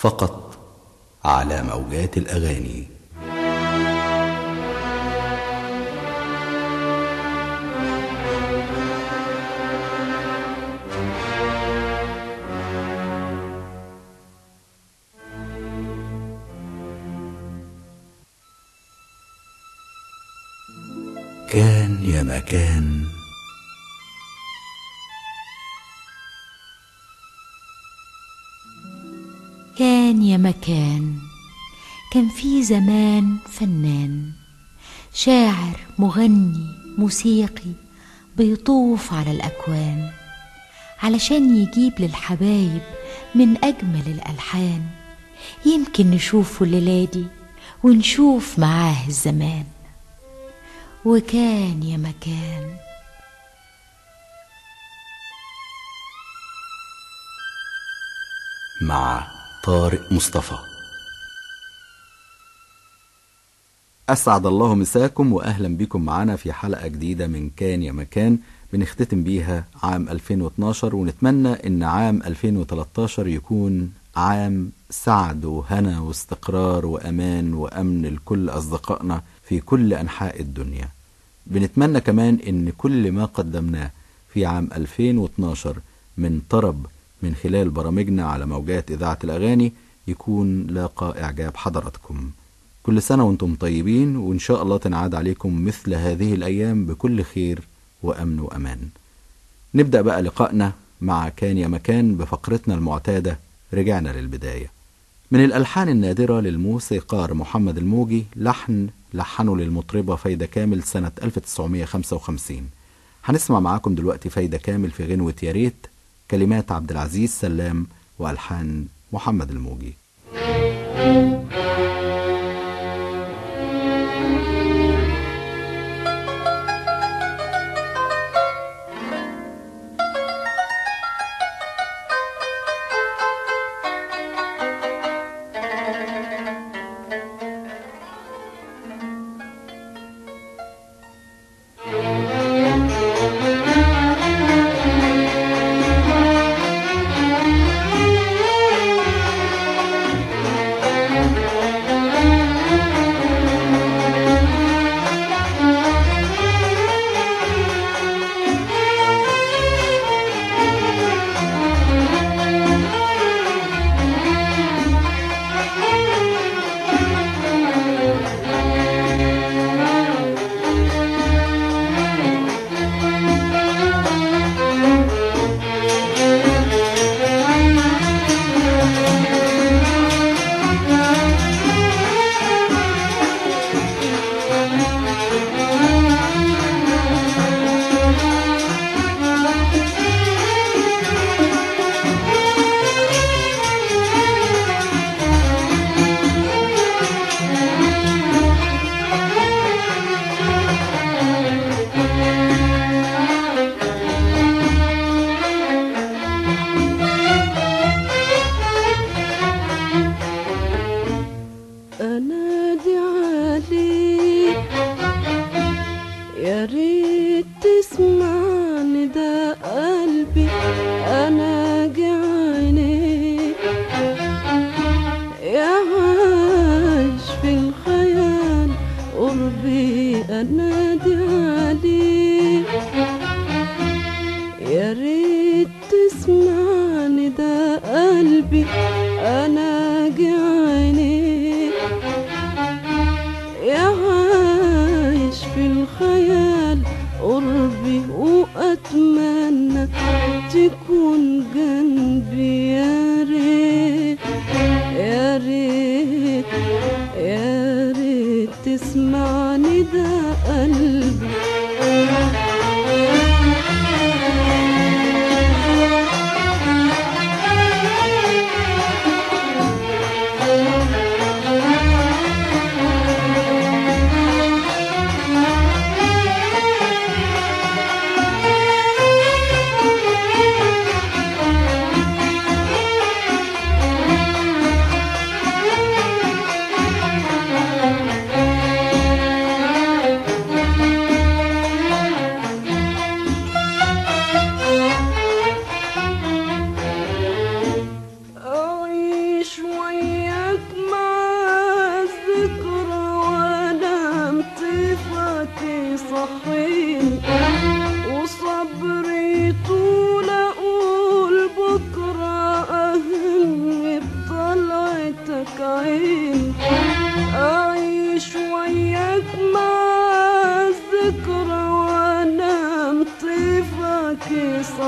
فقط على موجات الأغاني كان يا مكان كان يا مكان كان في زمان فنان شاعر مغني موسيقي بيطوف على الأكوان علشان يجيب للحبايب من أجمل الألحان يمكن نشوفه الليلة دي ونشوف معاه الزمان وكان يا مكان مع طارق مصطفى أسعد الله مساكم وأهلا بكم معنا في حلقة جديدة من كان يا مكان بنختتم بيها عام 2012 ونتمنى إن عام 2013 يكون عام سعد وهنا واستقرار وأمان وأمن لكل أصدقائنا في كل أنحاء الدنيا بنتمنى كمان إن كل ما قدمناه في عام 2012 من طرب من خلال برامجنا على موجات إذاعة الأغاني يكون لاقى إعجاب حضراتكم كل سنة وانتم طيبين وإن شاء الله تنعاد عليكم مثل هذه الأيام بكل خير وأمن وأمان نبدأ بقى لقائنا مع كان يا مكان بفقرتنا المعتادة رجعنا للبداية من الألحان النادرة للموسيقار محمد الموجي لحن لحنه للمطربة فايدة كامل سنة 1955 هنسمع معاكم دلوقتي فايدة كامل في غنوة يا ريت كلمات عبد العزيز سلام وألحان محمد الموجي Thank you.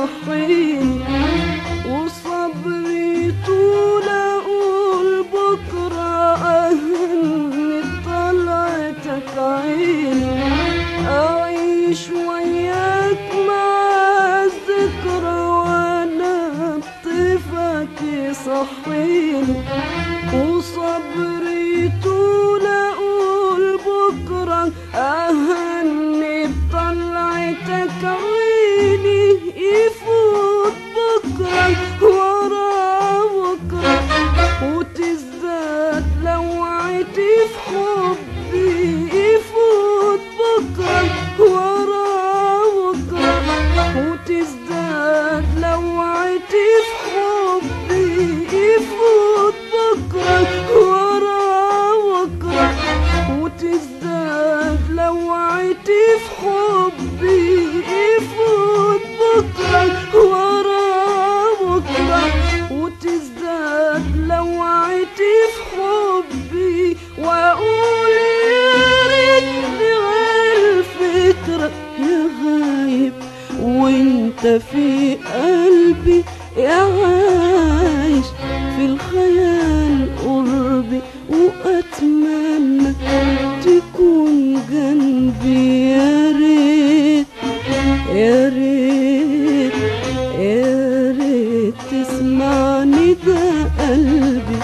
يصحيني وصبري طول اقول بكره اهني طلعتك عيني اعيش وياك مع الذكرى وانا بطيفك يصحيني وصبري طول اقول بكره اهني بطلعتك عيني يفوت بكره ورا بكره وتزداد لوعتي في حبي يفوت بكره ورا بكره وتزداد لوعتي في حبي يفوت بكره ورا بكره وتزداد لوعتي في حبي يفوت بكره ورا بكره وتزداد لوعتي في حبي واقول يا ريتني غير فكرك يا غايب وانت في قلبي يا عايش في الخيال قربي واتمنى تكون جنبي يا ريت يا ريت يا ريت تسمعني ده قلبي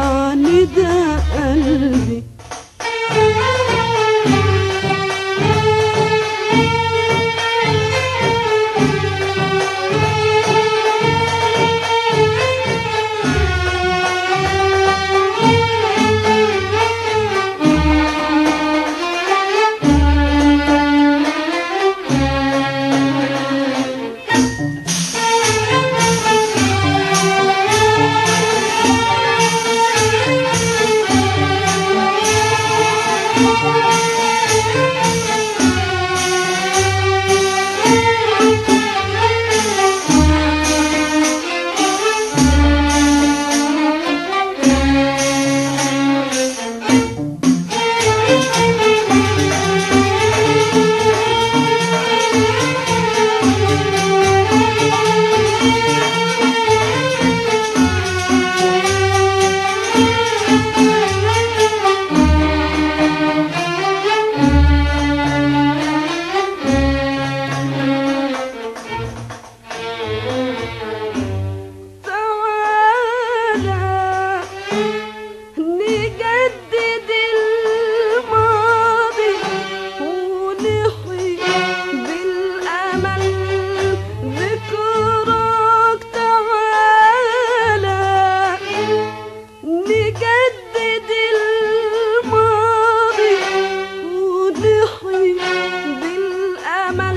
تسمع نداء قلبي تعالى نجدد الماضي ونحيي بالأمل ذكرك تعالى نجدد الماضي ونحيي بالأمل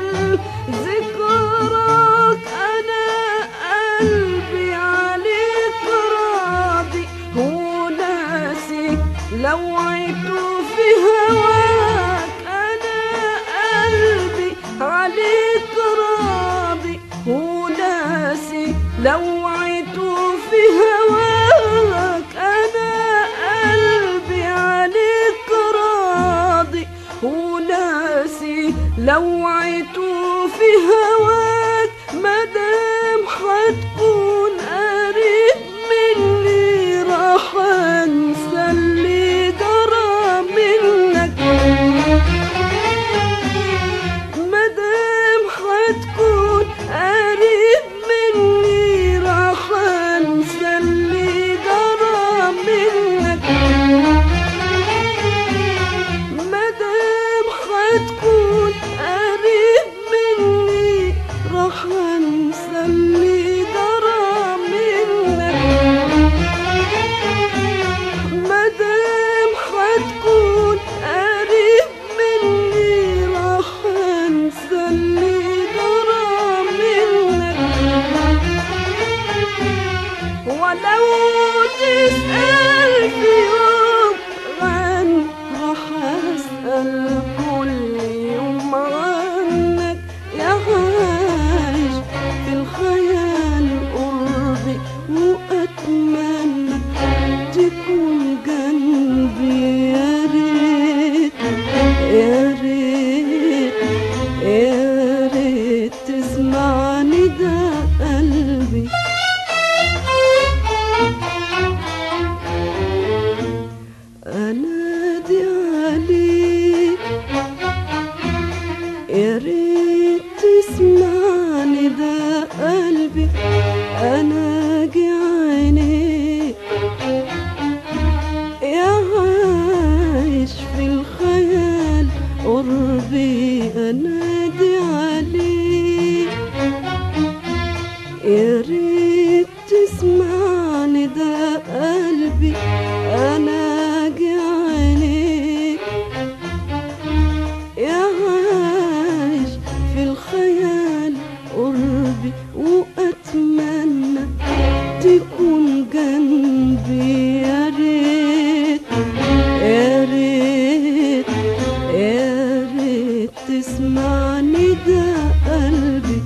ذكرك أنا قلبي عليك راضي وناسي لو عيتوا في هواك أنا قلبي عليك راضي وناسي لو عيتوا في هواك أنا قلبي عليك راضي وناسي لو عيتوا في هواك مادام حتكون قريب مني راح انسى اللي جرى منك مادام حتكون قريب مني راح انسى اللي جرى منك مادام حتكون قريب مني راح انسى اللي جرى منك مادام حتكون قريب مني راح انسى اللي جرى منك ولو تسأل في يوم عن راح أسأل كل يوم عنك يا عايش في الخيال قربي وأتمنى تكون جنبي يا ريت يا ريت يا ريت تسمع نداء قلبي أنادي عليك يا ريت تسمع نداء قلبي أناجي عينيك يا عايش في الخيال قربي أنادي عليك يا ريت تسمع نداء قلبي انا اجي عينيك يا عايش في الخيال قربي واتمنى تكون جنبي يا ريت يا ريت يا ريت تسمع نداء قلبي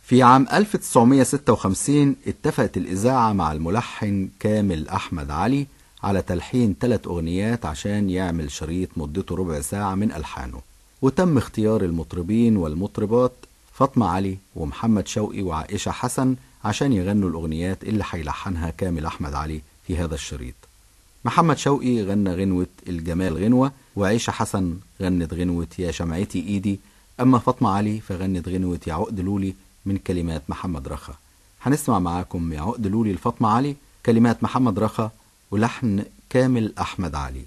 في عام 1956 اتفقت الإذاعة مع الملحن كامل أحمد علي على تلحين ثلاث أغنيات عشان يعمل شريط مدته ربع ساعة من ألحانه وتم اختيار المطربين والمطربات فاطمة علي ومحمد شوقي وعائشة حسن عشان يغنوا الأغنيات اللي هيلحنها كامل أحمد علي في هذا الشريط محمد شوقي غنى غنوة الجمال غنوة وعيشة حسن غنت غنوة يا شمعتي إيدي أما فاطمة علي فغنت غنوة يا عقد لولي من كلمات محمد رخا هنسمع معاكم يا عقد لولي لفاطمة علي كلمات محمد رخا ولحن كامل أحمد علي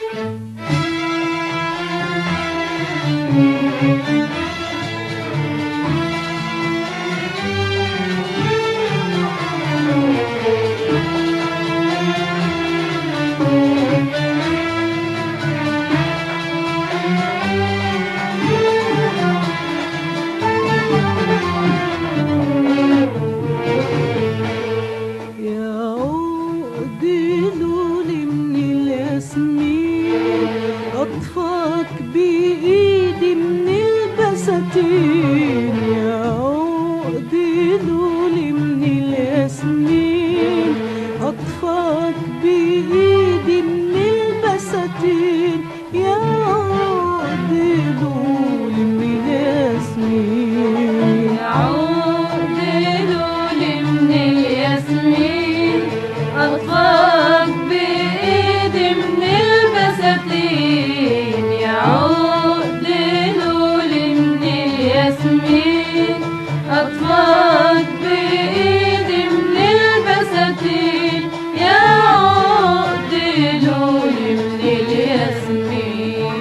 يا عقد لولي من الياسمين أطفاك بإيدي من البساتين يا عقد لولي من الياسمين أطفاك بإيدي من البساتين يا عقد لولي من الياسمين عود لولي من الياسمين أطفاك بإيدي من البساتين يا عود لولي من الياسمين أطفاك بإيدي من البساتين يا عود لولي من الياسمين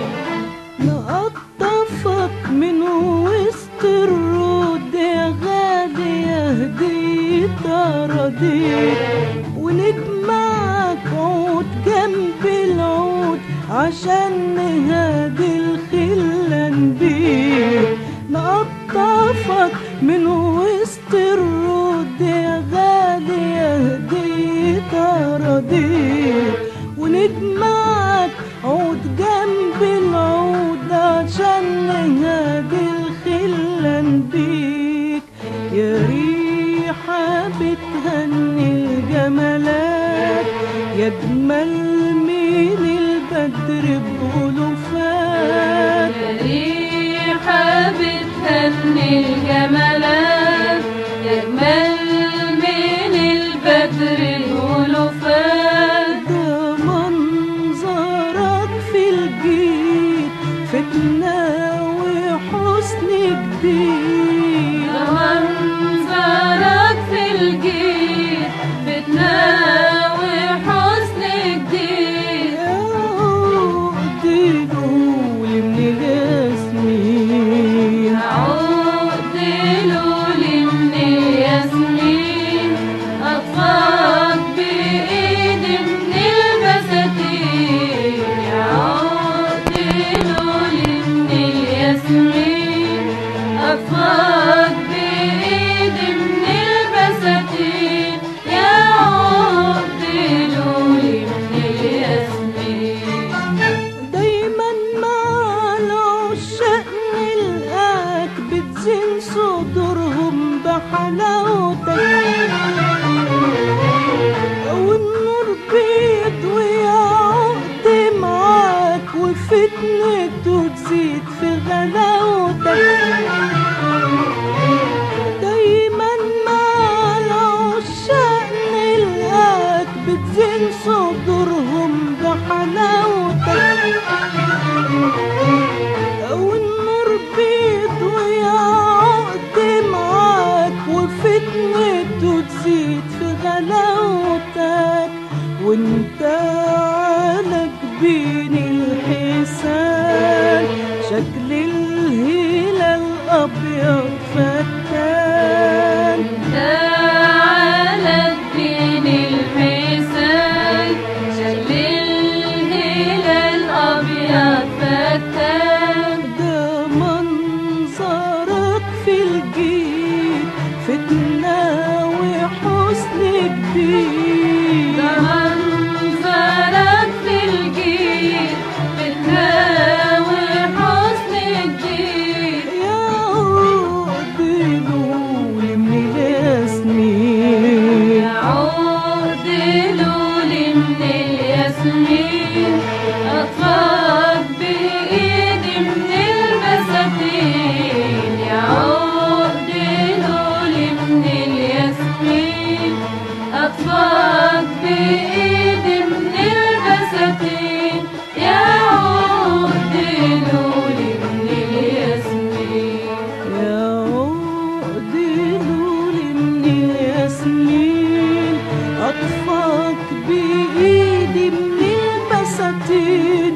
نقطفك من وسط الرود يا غالي يا هديت أراضيك ونجمعك عود جنب العود عشان نهادي الخلان بيك نقطفك من وسط الرود يا غالي يا هديت أراضيك ونجمعك عود جنب العود عشان نهادي الخلان بيك يا ريحة بتهني الجمالات يا جمال من البدر بألوفات ريحة بتهني الجمالات يجمل من البدر الألوفات ده منظرك في الجيل فتنة وحسن جديد ده منظرك في الجيل بتناوي حسن جديد يا عقد لولي من الياسمين عقد لولي من الياسمين أطفاك بإيدي من البساتين يا عقد لولي من الياسمين أطفاك بإيدي من البساتين يا عقد لولي من الياسمين دايما مع العشاق نلقاك بتزين صدورهم بحلاوتك والنور بيضوي عقد معاك وفتنته تزيد في غلاوتك دايما مع العشاق نلقاك بتزين صدورهم بحلاوتك والنور بيضوي عقد معاك وفتنته تزيد في غلاوتك وانت على جبين الحسان شكل الهلال الابيض فتان على الدين الحسان شكل الهلال الأبيض فتان ده منظرك في الجيل فتنة وحسن جديد ده منظرك في الجيل بتناوي حسن جديد يا عقد لولي البساتين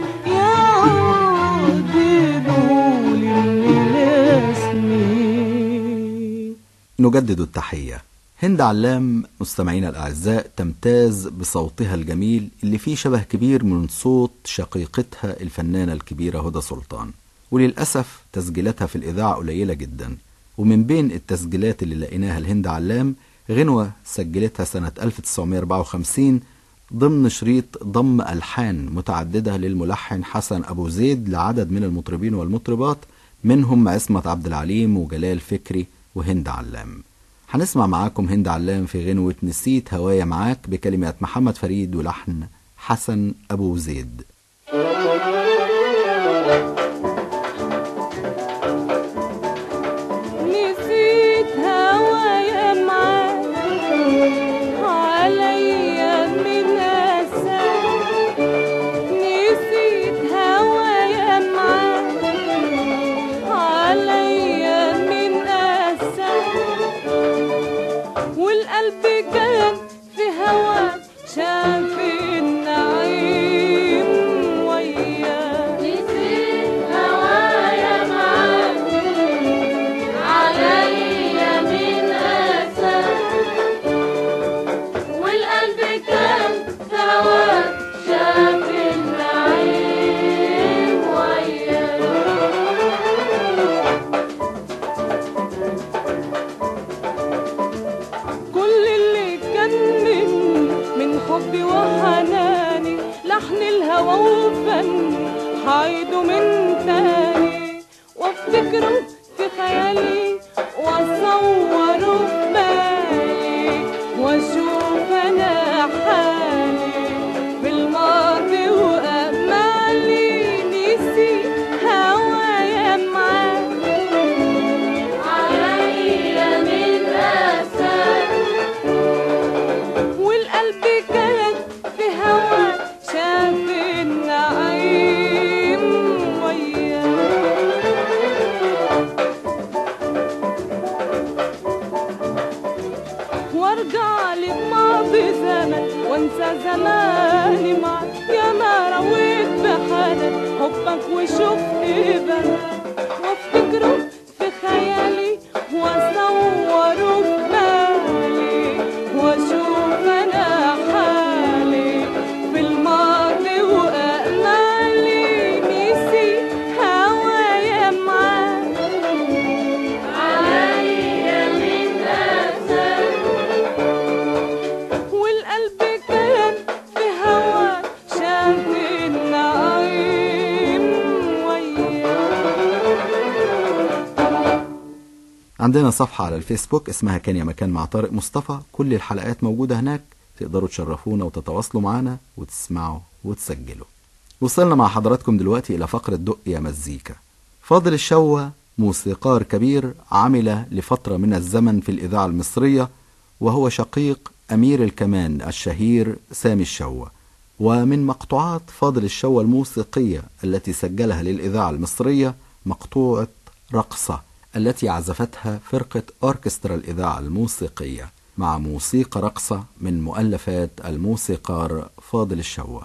يعدلوا للنيل سنين نجدد التحية هند علام مستمعينا الأعزاء تمتاز بصوتها الجميل اللي فيه شبه كبير من صوت شقيقتها الفنانة الكبيرة هدى سلطان وللأسف تسجيلاتها في الإذاعة قليلة جدا ومن بين التسجيلات اللي لقيناها لهند علام غنوة سجلتها سنة 1954 ضمن شريط ضم ألحان متعددة للملحن حسن أبو زيد لعدد من المطربين والمطربات منهم عصمت عبد العليم وجلال فكري وهند علام هنسمع معاكم هند علام في غنوة نسيت هوايا معاك بكلمات محمد فريد ولحن حسن أبو زيد نسيت هوايا معاك عليا من أساك نسيت هوايا معاك عليا من أساك والقلب كان في هواك شاف النعيم وياك نسيت هوايا معاك عليا من أساك والقلب كان في هواك شاف النعيم وياك كل اللي كان من من حبي وحناني لحن الهوى وفن حيده من تاني وافتكره في خيالي واصوره في بالي واشوف انا حالي في الماضي وامالي نسيت هوايا معاك عليا من أساك والقلب كان في هواك شاف النعيم وياك وارجع لماضي زمن وانسى زماني معك يا ما رويت بحالك حبك وشفت بنات وافتكره في خيالي واصوره في بالي واشوف انا حالي في الماضي وامالي نسيت هوايا معاك عليا من أساك والقلب كان في هواك شاف النعيم وياك عندنا صفحة على الفيسبوك اسمها كان يا مكان مع طارق مصطفى كل الحلقات موجودة هناك تقدروا تشرفونا وتتواصلوا معنا وتسمعوا وتسجلوا وصلنا مع حضراتكم دلوقتي إلى فقرة دق يا مزيكا فاضل الشوى موسيقار كبير عمل لفترة من الزمن في الإذاعة المصرية وهو شقيق أمير الكمان الشهير سامي الشوى ومن مقطوعات فاضل الشوى الموسيقية التي سجلها للإذاعة المصرية مقطوعة رقصة التي عزفتها فرقة أوركسترا الإذاعة الموسيقية مع موسيقى رقصة من مؤلفات الموسيقار فاضل الشوى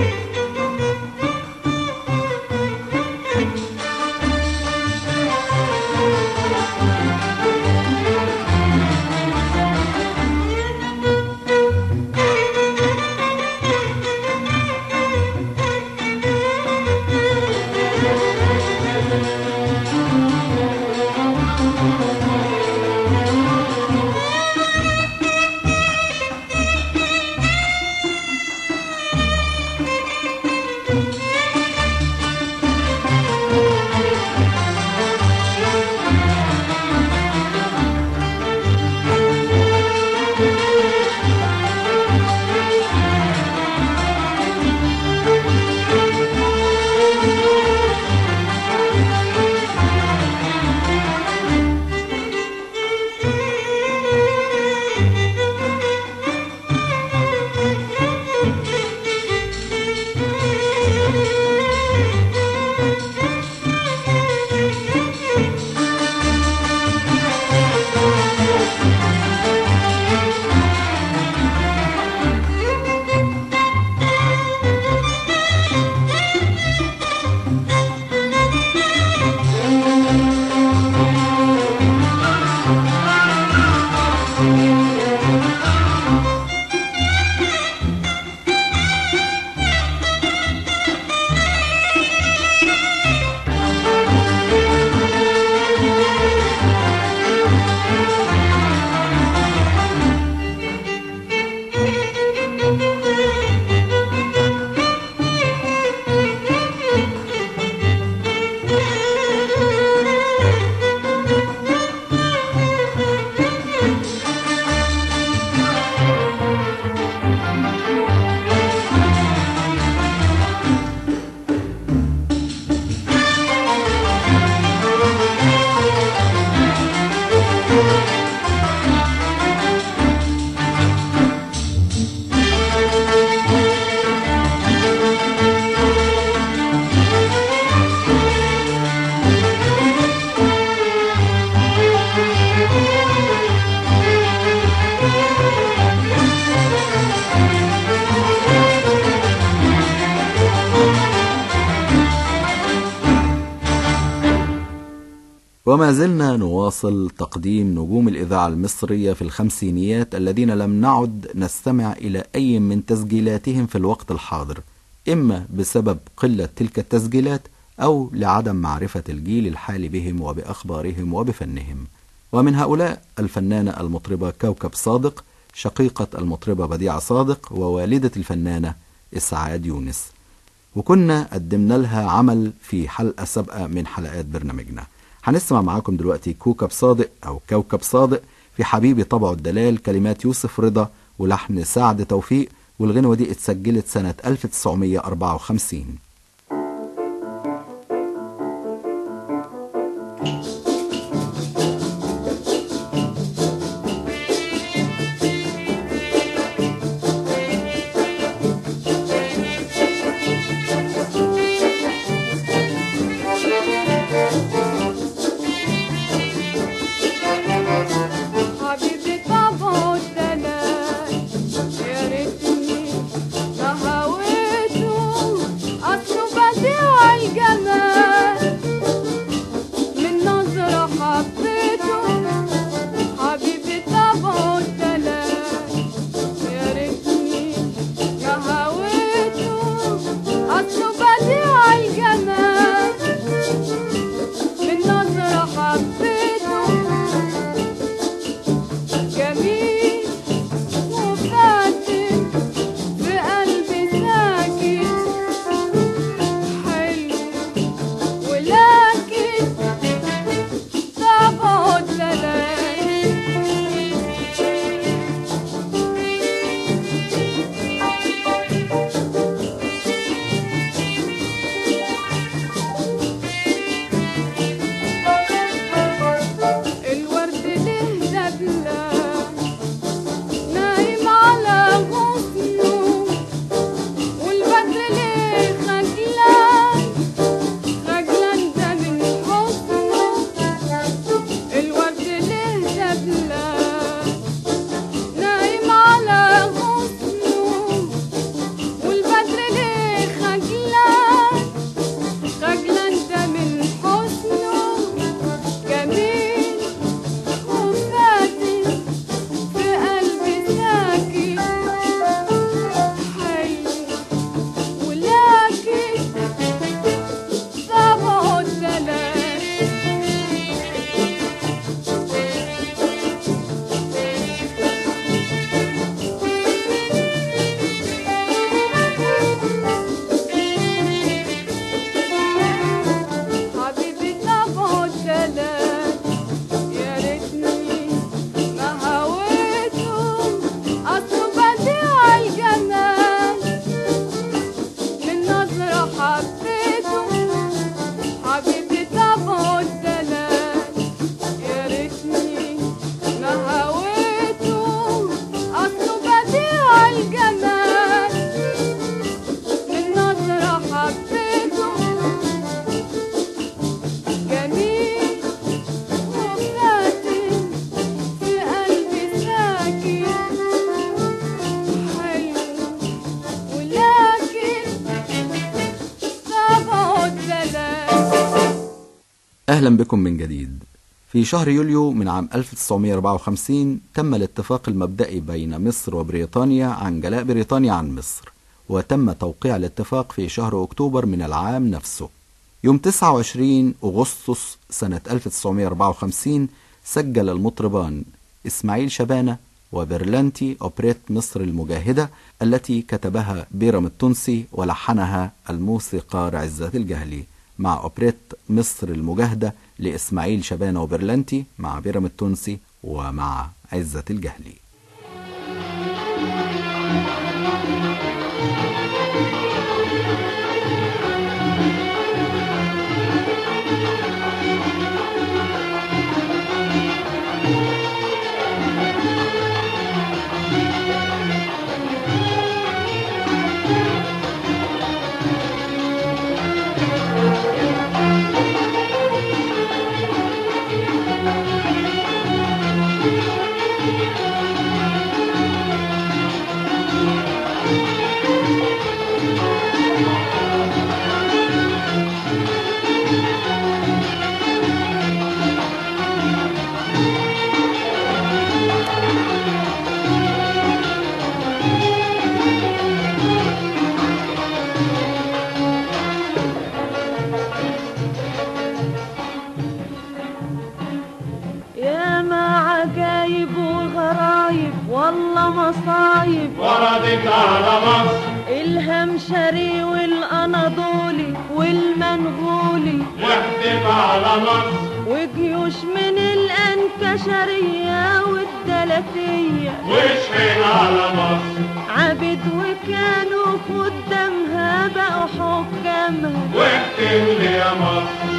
عليا وما زلنا نواصل تقديم نجوم الإذاعة المصرية في الخمسينيات الذين لم نعد نستمع إلى أي من تسجيلاتهم في الوقت الحاضر إما بسبب قلة تلك التسجيلات أو لعدم معرفة الجيل الحالي بهم وبأخبارهم وبفنهم ومن هؤلاء الفنانة المطربة كوكب صادق شقيقة المطربة بديعة صادق ووالدة الفنانة إسعاد يونس وكنا قدمنا لها عمل في حلقة سابقة من حلقات برنامجنا هنسمع معاكم دلوقتي كوكب صادق أو كوكب صادق في حبيبي طبعه الدلال كلمات يوسف رضا ولحن سعد توفيق والغنوة دي اتسجلت سنة 1954 حبيبي طبعه الدلال يا ريتني ما هويته أصله بديع الجمال من نظرة حبيته حبيبي طبعه الدلال يا ريتني ما هويته أصله بديع الجمال من نظرة حبيته جميل وفاتن في قلبي ساكن حلو ولكن طبعه دلال الورد له دبلة نايم على غصنه والبدر ليه خجلان خجلان ده من حسنه الورد له دبلة نايم على غصنه والبدر ليه خجلان خجلان ده من حسنه جميل وفاتن في قلبي ساكن حلو ولكن طبعه الدلال حبيبي طبعه الدلال يا ريتني ما هويته أصله بديع الجمال من نظرة حبيته حبيبي طبعه الدلال يا ريتني ما هويته أصله بديع الجمال من نظرة حبيته جميل وفاتن في قلبي ساكن حلو ولكن طبعه الدلال أهلا بكم من جديد في شهر يوليو من عام 1954 تم الاتفاق المبدئي بين مصر وبريطانيا عن جلاء بريطانيا عن مصر وتم توقيع الاتفاق في شهر أكتوبر من العام نفسه يوم 29 أغسطس سنة 1954 سجل المطربان إسماعيل شبانة وبرلانتي أوبريت مصر المجاهدة التي كتبها بيرم التونسي ولحنها الموسيقار عزت الجهلي مع أوبريت مصر المجاهدة لإسماعيل شبانة وبرلانتي مع بيرم التونسي ومع عزة الجهلي حبيبي مصر الهمشري والأناضولي والمنغولي يهجم على مصر وجيوش من الأنكشرية والدلفية وشحن على مصر عبد وكانوا خدامها بقوا حكامها واحكم لي يا مصر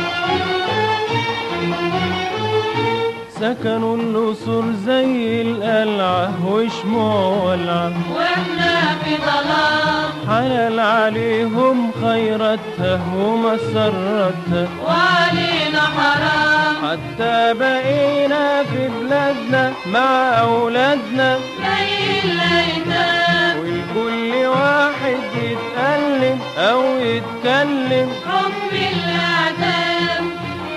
سكنوا النسور زي القلعة وشموع ولعة واحنا في ظلام حلال عليهم خيرتها ومسرتها وعلينا حرام حتى بقينا في بلادنا مع أولادنا زي الايتام والكل واحد يتألم أو يتكلم حكم الاعدام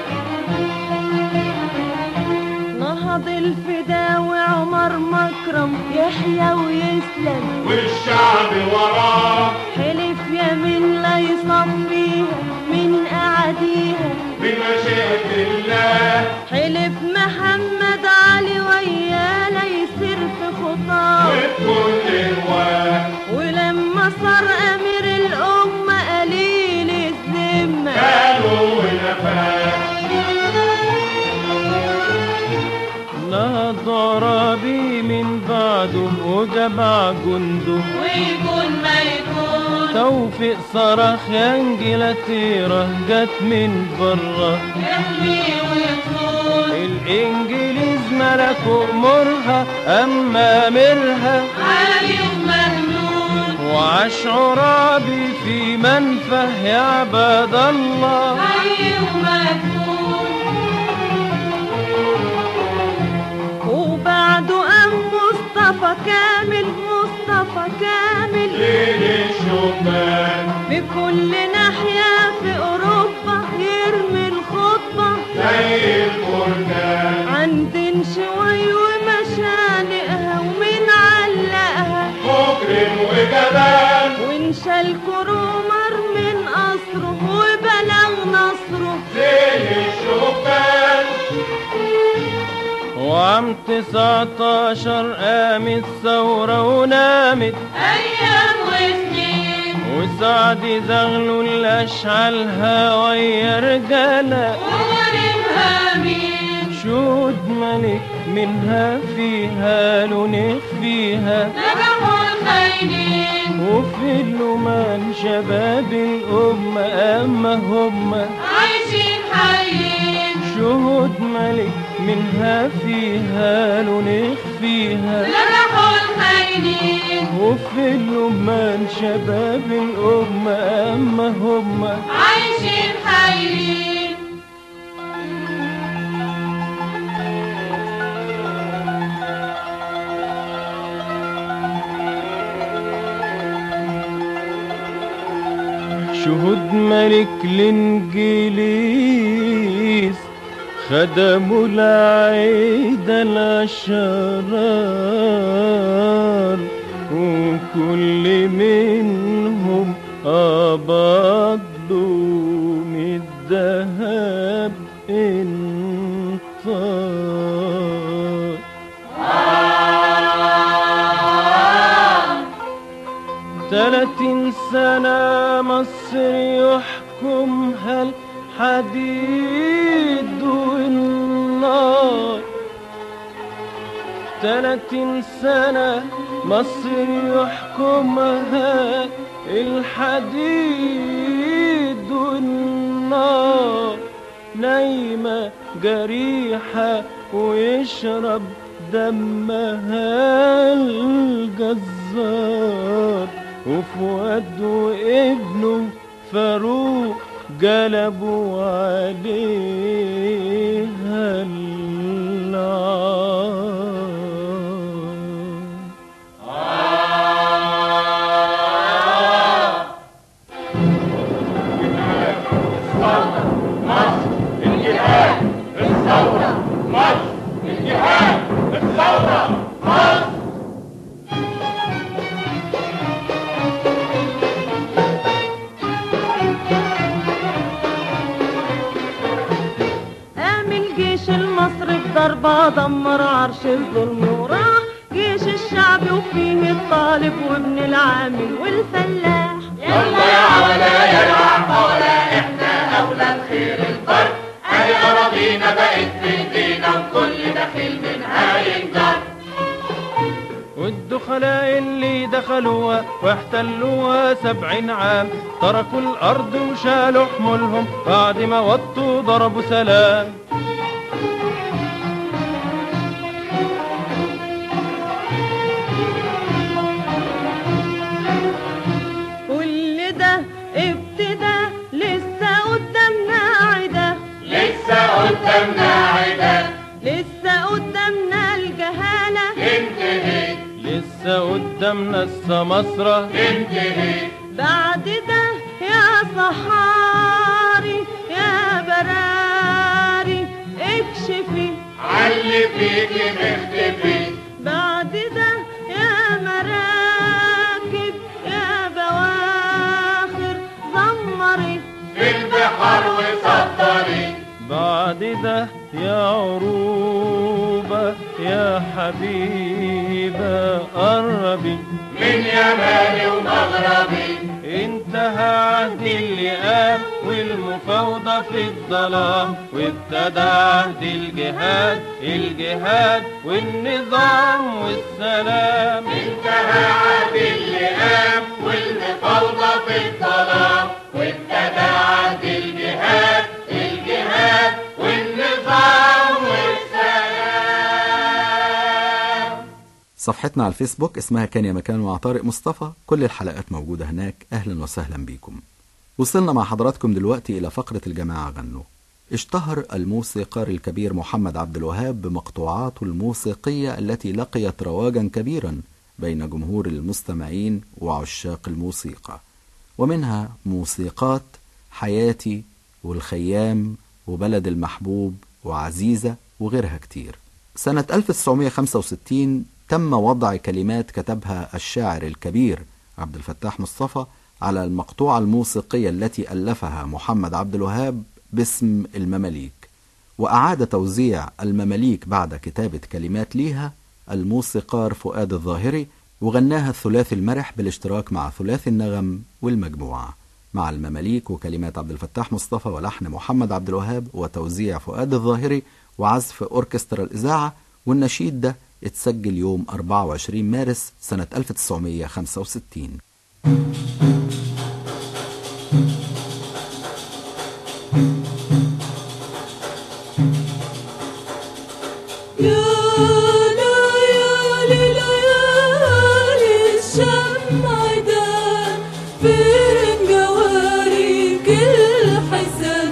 نهض الفداوي عمر مكرم يحيى ويسلم والشعب وراه حلف يمين لا يصفيها من أعاديها بمشيئة الله حلف محمد علي وياه لا يسير في خطاه وبكل هواه ولما صار أمير الأمة قليل الذمة قالوا ونفاه نهض عرابي من بعده وجمع جنده ويكون ما يكون توفيق صرخ يا انجلتيرا جت من بره يحمي ويصون الانجليز ملكوا امورها اما امرها عالي ومهنون وعاش عرابي في منفه يا عباد الله حي ومدفون وبعده قام مصطفى كامل مصطفى كامل ليل الشبان بكل ناحية في أوروبا يرمي الخطبة زي البركان عند شوي ومشانقها ومن علقها مكرم وجبان وانشال كرومر من قصره وبلغ نصره زي الشبان وعام 19 قامت ثورة ونامت أيام وسنين وسعد زغلول الأشعلها ويا رجالة وغريبها مين شهود ملك منها فيها لونخ فيها نجحوا الخاينين وفي اللومان شباب الأمة أما هم عايشين حيين شهود ملك منها فيها لونخ فيها نجحوا الخاينين وفي اللومان شباب الأمة أما هم عايشين حيين شهود ملك الانجليز خدموا العيد الاشرار وكل منهم قبض له من الذهب انطار تلاتين سنة مصر يحكمها الحديد والنار تلاتين سنة مصر يحكمها الحديد والنار نايمة جريحة ويشرب دمها الجزار وفؤاد وابنه فاروق جلبوا عليها النار قام الجيش المصري بضربة دمر عرش الظلم وراح جيش الشام الشعب وفيه الطالب وابن العامل والفلاح يلا يا عولا يا العقولة احنا أولى بخير البر أهي أراضينا بقت في ايدينا وكل دخيل منها ينجر والدخلاء اللي دخلوها واحتلوها سبعين عام تركوا الأرض وشالوا حمولهم بعد ما وطوا ضربوا سلام كل ده ابتدى لسه قدامنا عدا لسه قدامنا عدا لسه قدامنا الجهالة تنتهي لسه قدامنا السمسرة تنتهي بعد ده يا صحاري يا براري اكشفي علي فيكي مختفي بعد ده يا مراكب يا بواخر زمري في البحر وصدري بعد ده يا عروبة يا حبيبة قربي من يماني ومغربي انتهى عهد اللئام والمفاوضة في الظلام وابتدى عهد الجهاد الجهاد والنظام والسلام انتهى عهد اللئام والمفاوضة في الظلام وابتدى عهد الجهاد الجهاد والنظام والسلام صفحتنا على الفيسبوك اسمها كان يا مكان مع طارق مصطفى كل الحلقات موجودة هناك أهلا وسهلا بيكم وصلنا مع حضراتكم دلوقتي إلى فقرة الجماعة غنوا اشتهر الموسيقار الكبير محمد عبد الوهاب بمقطوعاته الموسيقية التي لقيت رواجا كبيرا بين جمهور المستمعين وعشاق الموسيقى ومنها موسيقات حياتي والخيام وبلد المحبوب وعزيزة وغيرها كتير سنة 1965 تم وضع كلمات كتبها الشاعر الكبير عبد الفتاح مصطفى على المقطوعة الموسيقية التي ألفها محمد عبد الوهاب باسم المماليك وأعاد توزيع المماليك بعد كتابة كلمات ليها الموسيقار فؤاد الظاهري وغناها الثلاثي المرح بالاشتراك مع ثلاثي النغم والمجموعة مع المماليك وكلمات عبد الفتاح مصطفى ولحن محمد عبد الوهاب وتوزيع فؤاد الظاهري وعزف أوركسترا الإذاعة والنشيد ده اتسجل يوم 24 مارس سنة 1965 يا ليالي ليالي الشمع ده فين جواريك الحسن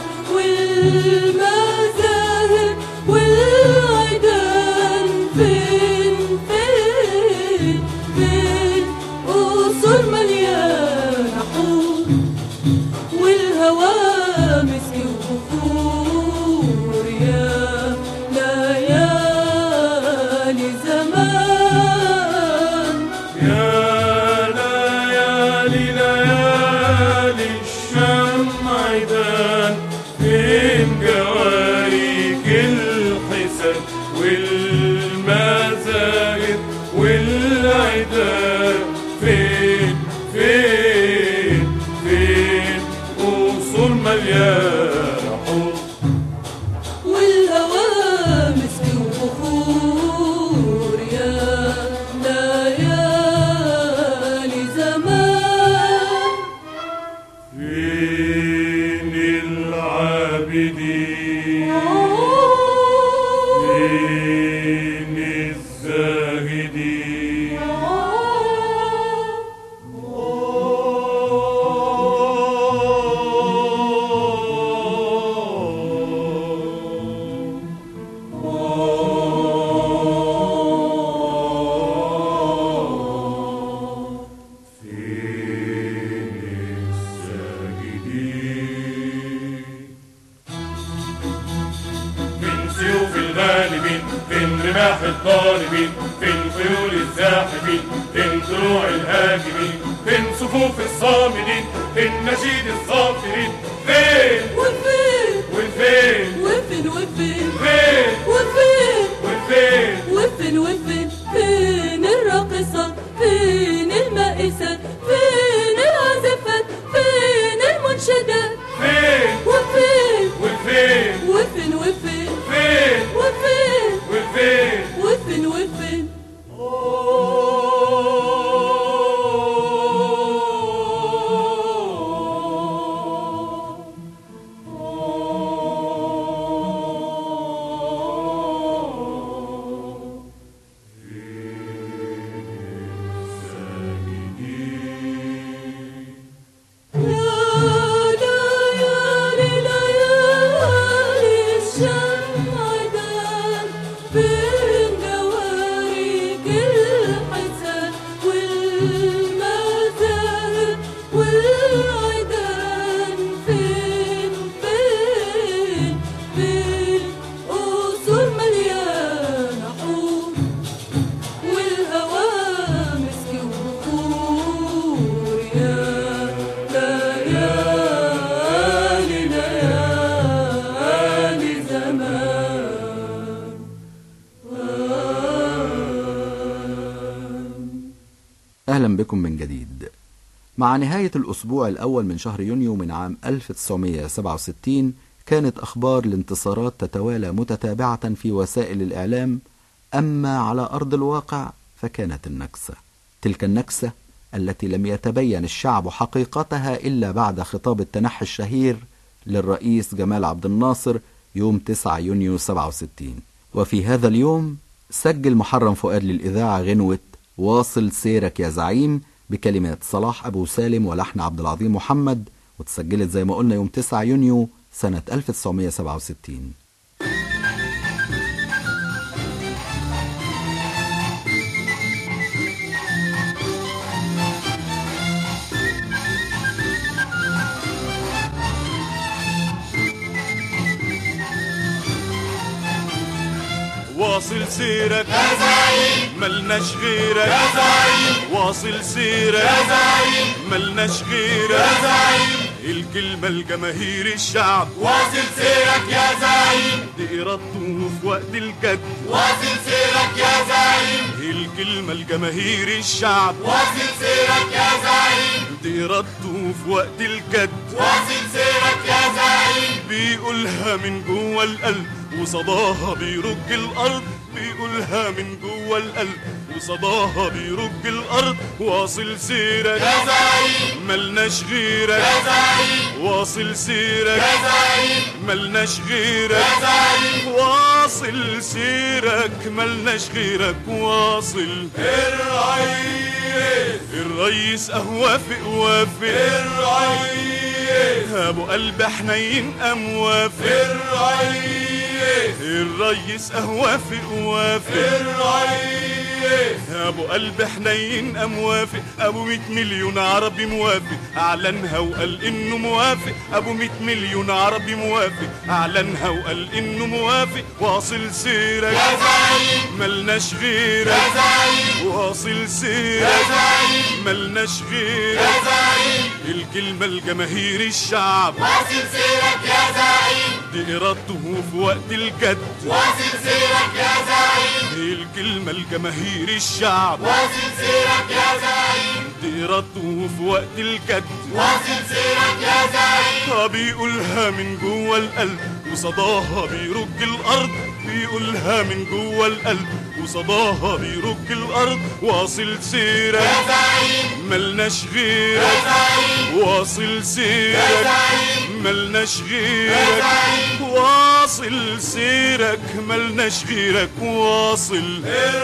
والمزاهر والعيدان فين فين فين قصور مليانة حور والهوى مسك وبخور يا ليالي زمان يا ليالي ليالي الشمع دان فين جواريك الحسن والمزاجد والعيدان فين فين فين قصور مليانة حب والهوى مسك وبخور يا ليالي زمان فين العابدين فين الزاهدين من سيوف الغالبين فين رماح الضاربين فين خيول الزاحفين فين دروع الهاجمين فين صفوف الصامدين فين نشيد الظافرين فين وفين والفين وفين وفين فين وفين والفين وفين وفين فين الرقيب أهلا بكم من جديد مع نهاية الأسبوع الأول من شهر يونيو من عام 1967 كانت أخبار الانتصارات تتوالى متتابعة في وسائل الإعلام أما على أرض الواقع فكانت النكسة تلك النكسة التي لم يتبين الشعب حقيقتها إلا بعد خطاب التنحي الشهير للرئيس جمال عبد الناصر يوم 9 يونيو 67 وفي هذا اليوم سجل محرم فؤاد للإذاعة غنوة واصل سيرك يا زعيم بكلمات صلاح أبو سالم ولحن عبد العظيم محمد وتسجلت زي ما قلنا يوم 9 يونيو سنة 1967 واصل سيرك يا زعيم ملناش غيرك يا زعيم واصل سيرك يا زعيم ملناش غيرك يا زعيم الكلمة الجماهير الشعب واصل سيرك يا زعيم دي إرادته في وقت الجد واصل سيرك يا زعيم الكلمة الجماهير الشعب واصل سيرك يا زعيم دي إرادته في وقت الجد واصل سيرك يا زعيم بيقولها من جوه القلب وصداها بيرج الارض بيقولها من جوه القلب وصداها بيرج الارض واصل سيرك يا زعيم ملناش غيرك يا زعيم واصل سيرك يا زعيم ملناش غيرك يا زعيم واصل سيرك ملناش غيرك واصل الرئيس الرئيس اهوافق وافق الرئيس ابو قلب حنين قام وافق الرئيس الريس اوافق وافق الريس ابو قلب حنين قام موافق ابو 100 مليون عربي موافق اعلنها وقال انه موافق ابو 100 مليون عربي موافق اعلنها وقال انه موافق واصل سيرك يا زعيم ملناش غيرك يا زعيم واصل سيرك يا زعيم ملناش غيرك يا زعيم الكلمة الجماهير الشعب واصل سيرك يا زعيم دي إرادته في وقت الجد واصل سيرك يا زعيم الكلمة الجماهير الشعب واصل سيرك يا زعيم دي إرادته في وقت الجد واصل سيرك يا زعيم بيقولها من جوه القلب وصداها بيرج الأرض بيقولها من جوه القلب وصداها بيرج الأرض واصل سيرك يا زعيم ملناش غيرك يا زعيم واصل سيرك يا زعيم ملناش غيرك واصل سيرك ملناش غيرك واصل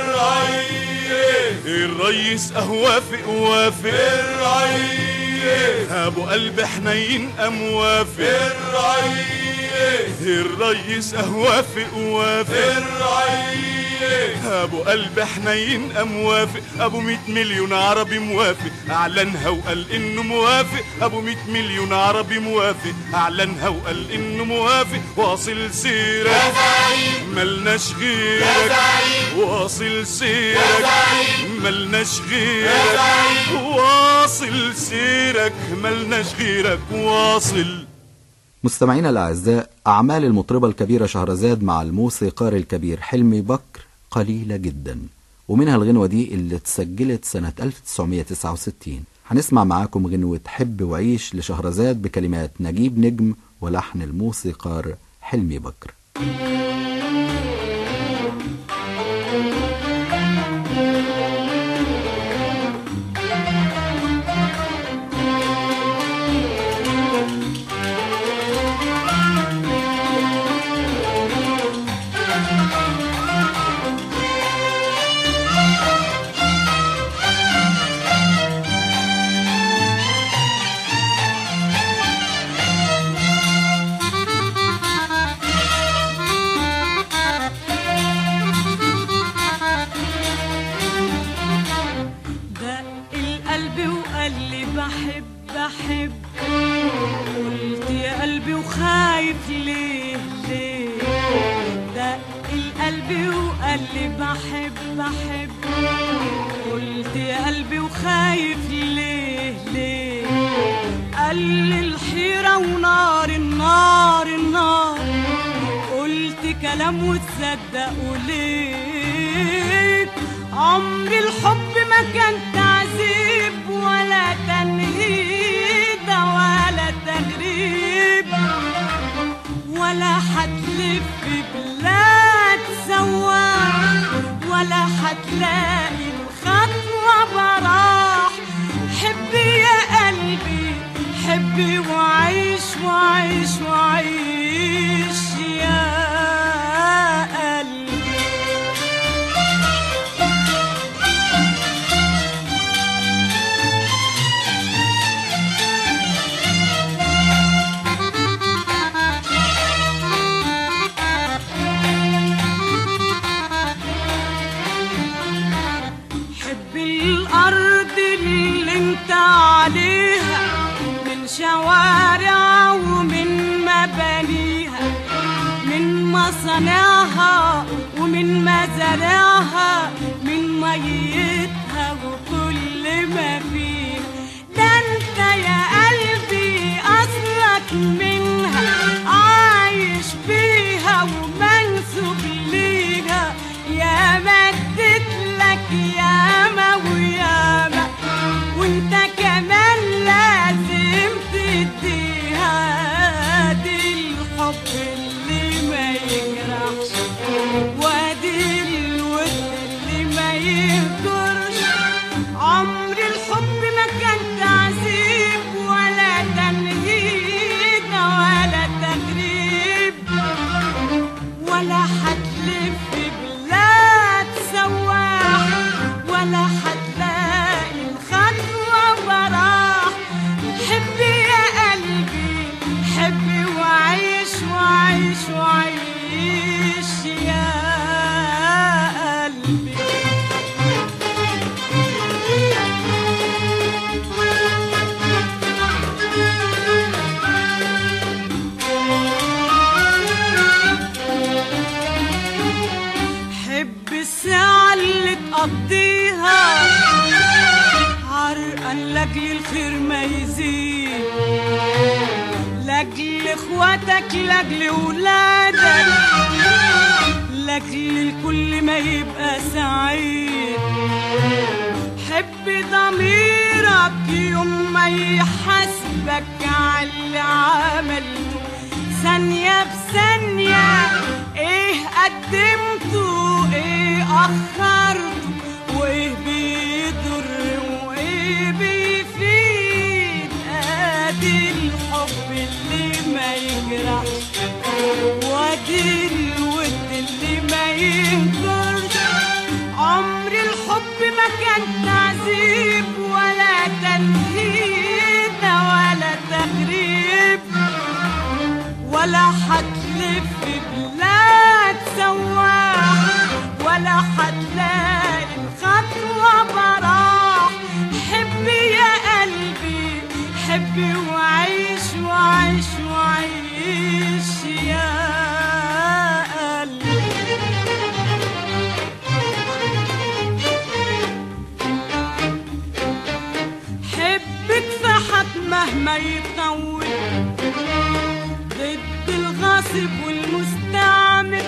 الريس الريس اهوافق وافق الريس ابو قلب حنين قام وافق الريس الريس اهوافق وافق الريس ابو قلب حنين قام موافق ابو 100 مليون عربي موافق اعلنها وقال انه موافق ابو 100 مليون عربي موافق اعلنها وقال انه موافق واصل سيرك يا زعيم ملناش غيرك يا زعيم واصل سيرك يا زعيم ملناش غيرك يا زعيم واصل سيرك ملناش غيرك واصل مستمعينا الأعزاء أعمال المطربة الكبيرة شهرزاد مع الموسيقار الكبير حلمي بكر قليلة جدا ومنها الغنوة دي اللي اتسجلت سنة 1969 هنسمع معاكم غنوة حب وعيش لشهرزاد بكلمات نجيب نجم ولحن الموسيقار حلمي بكر دق القلب وقال لي بحب بحب قلت يا قلبي وخايف ليه ليه دق القلب وقال لي بحب بحب قلت يا قلبي وخايف ليه ليه قال لي الحيرة ونار النار النار قلت كلام وتصدق وليه عمر الحب ما كان تعذيب حبي وعيش وعيش وعيش يا قلبي حب الأرض اللي انت عليها من شوارع ومن مبانيها من مصانعها ومن مزارعها من ميتها وكل ما فيها ده انت يا قلبي أصلك منها عايش فيها ومنسوب ليها يا مدت لك ياما وياما وانت كمان لازم تديها دي الحب اللي ما يجرحش وادي الود اللي ما يهجرش عمر الحب ما كان تعذيب ولا تنهيد ولا تغريب ولا هتلف بلاد سواح ولا هتلاقي الخطوة براح حبي يا قلبي حبي وعيش وعيش وعيش يا قلبي حب الساعة اللي تقضيها عرقان لاجل الخير ما يزيد لاجل اخواتك لاجل ولادك لاجل الكل ما يبقى سعيد حب ضميرك يوم ما يحاسبك على اللي عملته ثانية بثانية ايه قدمته ايه اخرته وايه بيضر وايه بيفيد ادي الحب اللي ما يجرحش وادي الود اللي ما ينكرش عمر الحب ما كان تعذيب ولا تنهيد ولا تغريب ولا هتلف بلاد سواح ولا هتلاقي الخطوة براح حبي يا قلبي حبي وعيش وعيش وعيش يا قلبي حبك فحت مهما يطول ضد الغاصب والمستعمر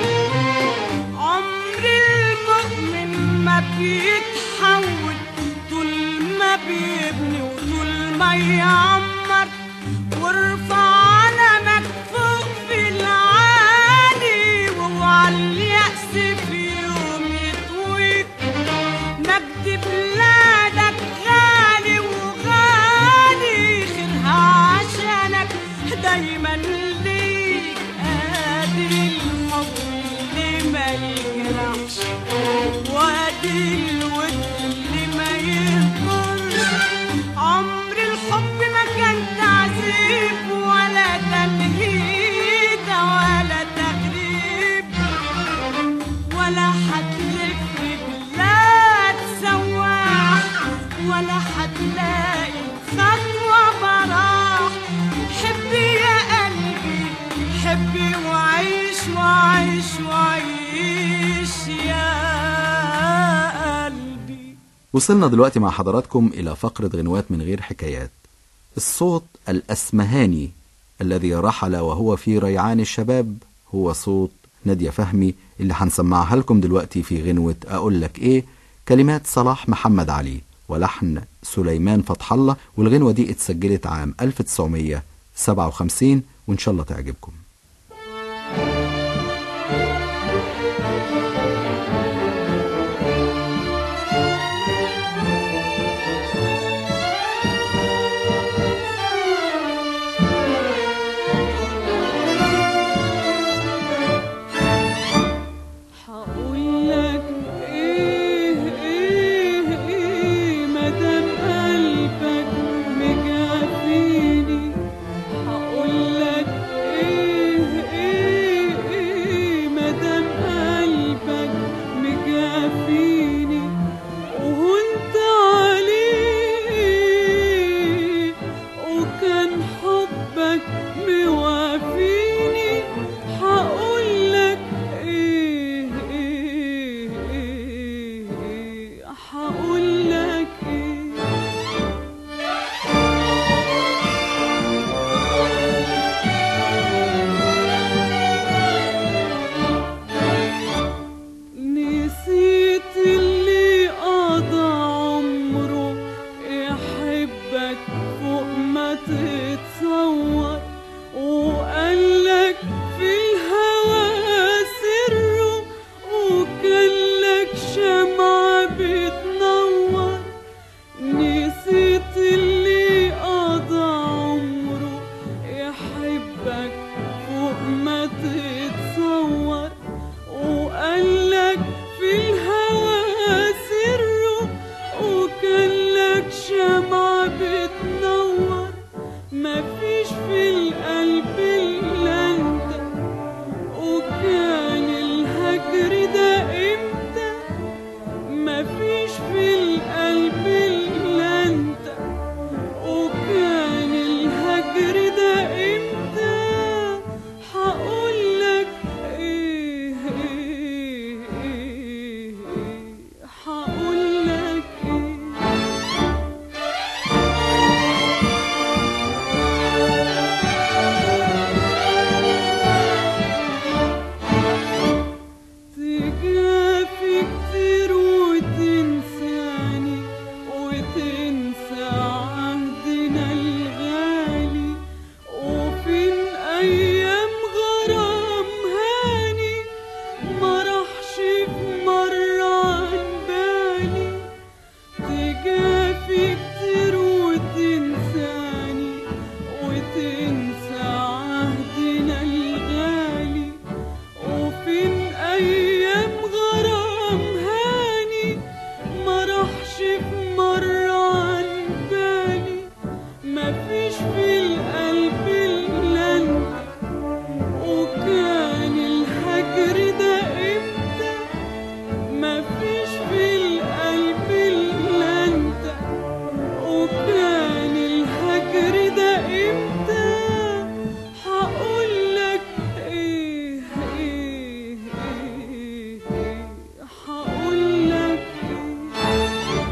عمر المؤمن ما بيتحول طول ما بيبني وطول ما يعمر وارفع علمك فوق في العالي وعلى اليأس في يوم يطويك مجد بلادك غالي وغالي خيرها عشانك دايما ليك ادي الحب اللي ما يجرحش وادي الود اللي ما يهمرش عمر الحب ما كان تعذيب ولا تنهيد ولا تغريب ولا هتلف بلاد سواح ولا هتلاقي خطوة براح حبي يا قلبي حبي وعيش وعيش وعيش يا قلبي وصلنا دلوقتي مع حضراتكم إلى فقرة غنوات من غير حكايات الصوت الأسمهاني الذي رحل وهو في ريعان الشباب هو صوت نادية فهمي اللي هنسمعها لكم دلوقتي في غنوة أقول لك إيه كلمات صلاح محمد علي ولحن سليمان فتح الله والغنوة دي اتسجلت عام 1957 وإن شاء الله تعجبكم تتصور وقالك في الهوى سره وكلك شمعة بتنور نسيت اللي قضى عمره يحبك فوق ما تتصور وقالك في الهوى سره وكلك شمعة بتنور مفيش في القلب إلا انت وكان الهجر ده امتى مفيش في القلب إلا انت وكان الهجر ده امتى هقولك ايه ايه ايه ايه هقولك ايه تجافي كتير وتنساني وتنسى عهدنا الغالي وفين أيام غرام هاني ما راحش في مرة عن بالي تجافي كتير وتنساني وتنسى عهدنا الغالي وفين أيام غرام هاني ما راحش في مرة عن بالي مفيش في القلب إلا انت وكان الهجر ده امتى مفيش في القلب إلا انت وكان الهجر ده امتى هقولك ايه ايه ايه ايه هقولك ايه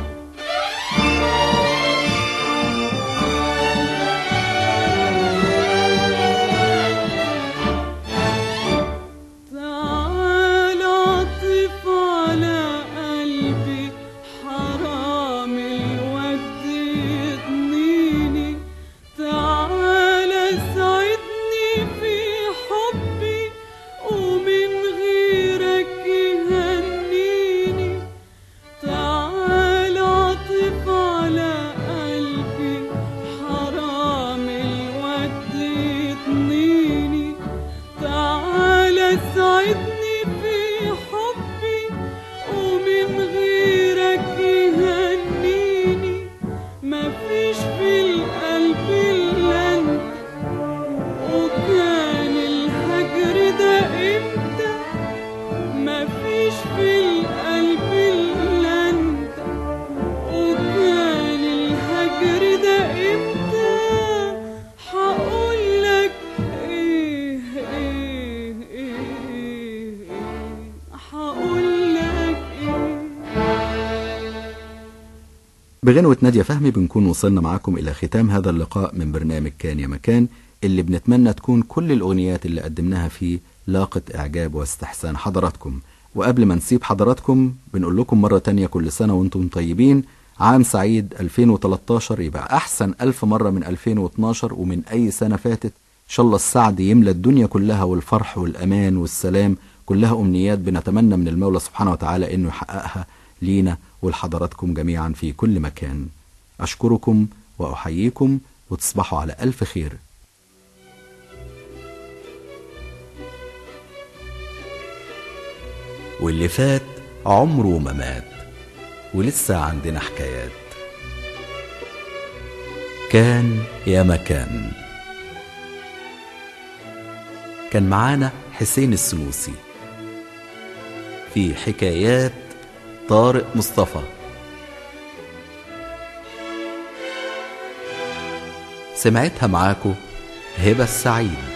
تعال عطف على قلبي حرام الود يضنيني تعال ساعدني في حبي ومن غيرك يهنيني تعال عطف على قلبي حرام الود يضنيني تعال ساعدني في حبي ومن غيرك يهنيني مفيش في القلب إلا انت وكان الهجر ده امتى مفيش في القلب إلا انت وكان الهجر ده امتى هقولك ايه ايه ايه ايه هقولك ايه بغنوة نادية فهمي بنكون وصلنا معاكم إلى ختام هذا اللقاء من برنامج كان يا مكان اللي بنتمنى تكون كل الأغنيات اللي قدمناها فيه لاقت إعجاب واستحسان حضراتكم وقبل ما نسيب حضراتكم بنقول لكم مرة تانية كل سنة وانتم طيبين عام سعيد 2013 يبقى أحسن ألف مرة من 2012 ومن أي سنة فاتت إن شاء الله السعد يملى الدنيا كلها والفرح والأمان والسلام كلها أمنيات بنتمنى من المولى سبحانه وتعالى إنه يحققها لينا ولحضراتكم جميعا في كل مكان أشكركم وأحييكم وتصبحوا على ألف خير واللي فات عمره ما مات ولسه عندنا حكايات كان يا مكان كان معانا حسين السنوسي في حكايات طارق مصطفى سمعتها معاكو هبة السعيد